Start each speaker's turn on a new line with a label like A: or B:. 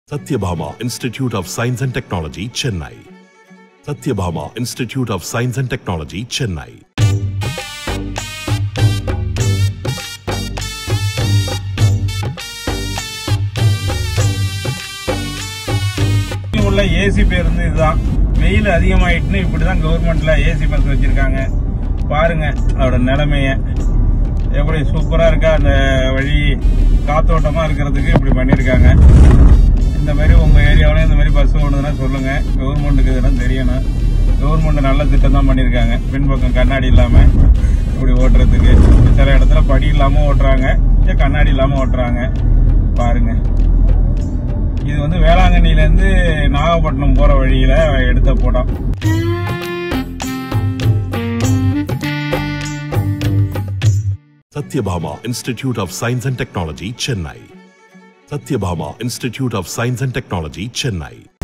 A: Satyabhama Institute of Science and Technology, Chennai. Satyabhama Institute of Science and Technology, Chennai.
B: உள்ள AC பேருந்து இதுதான் வெயில் அதிகமாயிட்டுன்னு இப்படிதான் கவர்மெண்ட்ல ஏசி பஸ் வச்சிருக்காங்க பாருங்க அதோட நிலைமைய எப்படி சூப்பரா இருக்கா அந்த வழி காத்தோட்டமா இருக்கிறதுக்கு இப்படி பண்ணிருக்காங்க இந்த மாதிரி உங்க ஏரியாவில இந்த மாதிரி பஸ் ஓடுதுன்னா சொல்லுங்க கவர்மெண்ட்டுக்கு இதெல்லாம் தெரியணும் கவர்மெண்ட் நல்ல திட்டம் தான் பண்ணிருக்காங்க பின்பக்கம் கண்ணாடி இல்லாம இப்படி ஓட்டுறதுக்கு சில இடத்துல படி இல்லாம ஓட்டுறாங்க இங்க கண்ணாடி இல்லாம ஓட்டுறாங்க பாருங்க இது வந்து வேளாங்கண்ணில இருந்து நாகப்பட்டினம் போற வழியில எடுத்த படம்
A: Satyabhama Institute of Science and Technology, Chennai. Satyabhama Institute of Science and Technology, Chennai.